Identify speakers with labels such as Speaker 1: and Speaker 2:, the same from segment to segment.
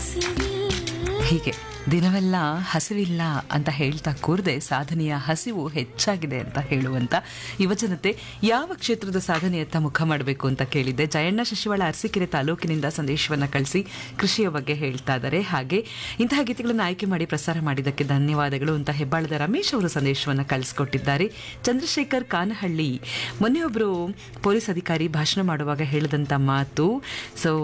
Speaker 1: ಹೀಗೆ ದಿನವೆಲ್ಲ ಹಸಿವಿಲ್ಲ ಅಂತ ಹೇಳ್ತಾ ಕೂರದೆ ಸಾಧನೆಯ ಹಸಿವು ಹೆಚ್ಚಾಗಿದೆ ಅಂತ ಹೇಳುವಂತ ಯುವಜನತೆ ಯಾವ ಕ್ಷೇತ್ರದ ಸಾಧನೆಯತ್ತ ಮುಖ ಮಾಡಬೇಕು ಅಂತ ಕೇಳಿದ್ದೆ ಜಯಣ್ಣ ಶಶಿವಾಳ ಅರಸೀಕೆರೆ ತಾಲೂಕಿನಿಂದ ಸಂದೇಶವನ್ನ ಕಳಿಸಿ ಕೃಷಿಯ ಬಗ್ಗೆ ಹೇಳ್ತಾ ಇದ್ದಾರೆ ಹಾಗೆ ಇಂತಹ ಗೀತೆಗಳನ್ನು ಆಯ್ಕೆ ಮಾಡಿ ಪ್ರಸಾರ ಮಾಡಿದ್ದಕ್ಕೆ ಧನ್ಯವಾದಗಳು ಅಂತ ಹೆಬ್ಬಾಳದ ರಮೇಶ್ ಅವರು ಸಂದೇಶವನ್ನ ಕಳಿಸ್ಕೊಟ್ಟಿದ್ದಾರೆ ಚಂದ್ರಶೇಖರ್ ಕಾನಹಳ್ಳಿ ಮೊನ್ನೆ ಒಬ್ಬರು ಪೊಲೀಸ್ ಅಧಿಕಾರಿ ಭಾಷಣ ಮಾಡುವಾಗ ಹೇಳಿದಂಥ ಮಾತು ಸೊ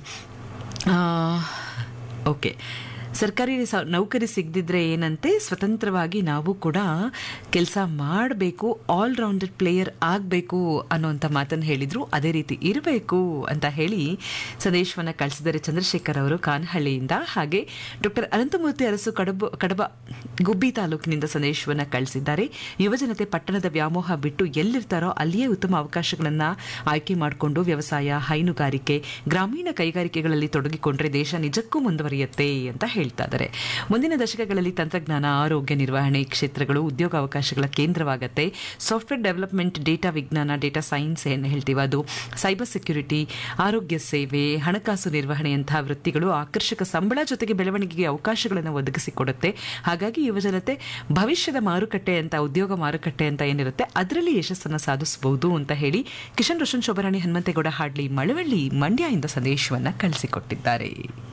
Speaker 1: ಓಕೆ ಸರ್ಕಾರಿ ಸ- ನೌಕರಿ ಸಿಗದಿದ್ರೆ ಏನಂತೆ ಸ್ವತಂತ್ರವಾಗಿ ನಾವು ಕೂಡ ಕೆಲಸ ಮಾಡಬೇಕು ಆಲ್ರೌಂಡೆಡ್ ಪ್ಲೇಯರ್ ಆಗಬೇಕು ಅನ್ನೋಂಥ ಮಾತನ್ನು ಹೇಳಿದ್ರು ಅದೇ ರೀತಿ ಇರಬೇಕು ಅಂತ ಹೇಳಿ ಸಂದೇಶವನ್ನು ಕಳಿಸಿದ್ದಾರೆ ಚಂದ್ರಶೇಖರ್ ಅವರು ಕಾನಹಳ್ಳಿಯಿಂದ ಹಾಗೆ ಡಾಕ್ಟರ್ ಅನಂತಮೂರ್ತಿ ಅರಸು ಕಡಬ ಕಡಬ ಗುಬ್ಬಿ ತಾಲೂಕಿನಿಂದ ಸಂದೇಶವನ್ನು ಕಳಿಸಿದ್ದಾರೆ ಯುವಜನತೆ ಪಟ್ಟಣದ ವ್ಯಾಮೋಹ ಬಿಟ್ಟು ಎಲ್ಲಿರ್ತಾರೋ ಅಲ್ಲಿಯೇ ಉತ್ತಮ ಅವಕಾಶಗಳನ್ನು ಆಯ್ಕೆ ಮಾಡಿಕೊಂಡು ವ್ಯವಸಾಯ ಹೈನುಗಾರಿಕೆ ಗ್ರಾಮೀಣ ಕೈಗಾರಿಕೆಗಳಲ್ಲಿ ತೊಡಗಿಕೊಂಡ್ರೆ ದೇಶ ನಿಜಕ್ಕೂ ಮುಂದುವರಿಯುತ್ತೆ ಅಂತ ಹೇಳ್ತಾ ಇದ್ದಾರೆ ಮುಂದಿನ ದಶಕಗಳಲ್ಲಿ ತಂತ್ರಜ್ಞಾನ ಆರೋಗ್ಯ ನಿರ್ವಹಣೆ ಕ್ಷೇತ್ರಗಳು ಉದ್ಯೋಗಾವಕಾಶಗಳ ಕೇಂದ್ರವಾಗತ್ತೆ ಸಾಫ್ಟ್ವೇರ್ ಡೆವಲಪ್ಮೆಂಟ್ ಡೇಟಾ ವಿಜ್ಞಾನ ಡೇಟಾ ಸೈನ್ಸ್ ಏನು ಹೇಳ್ತೀವಿ ಅದು ಸೈಬರ್ ಸೆಕ್ಯೂರಿಟಿ ಆರೋಗ್ಯ ಸೇವೆ ಹಣಕಾಸು ನಿರ್ವಹಣೆಯಂತಹ ವೃತ್ತಿಗಳು ಆಕರ್ಷಕ ಸಂಬಳ ಜೊತೆಗೆ ಬೆಳವಣಿಗೆಗೆ ಅವಕಾಶಗಳನ್ನು ಒದಗಿಸಿಕೊಡುತ್ತೆ ಹಾಗಾಗಿ ಯುವಜನತೆ ಭವಿಷ್ಯದ ಮಾರುಕಟ್ಟೆ ಅಂತ ಉದ್ಯೋಗ ಮಾರುಕಟ್ಟೆ ಅಂತ ಏನಿರುತ್ತೆ ಅದರಲ್ಲಿ ಯಶಸ್ಸನ್ನು ಸಾಧಿಸಬಹುದು ಅಂತ ಹೇಳಿ ಕಿಶನ್ ರೋಷನ್ ಶೋಭರಾಣಿ ಹನುಮಂತೇಗೌಡ ಹಾಡ್ಲಿ ಮಳವಳ್ಳಿ ಮಂಡ್ಯ ಇಂದ ಸಂದೇಶವನ್ನ ಕಳಿಸಿಕೊಟ್ಟಿದ್ದಾರೆ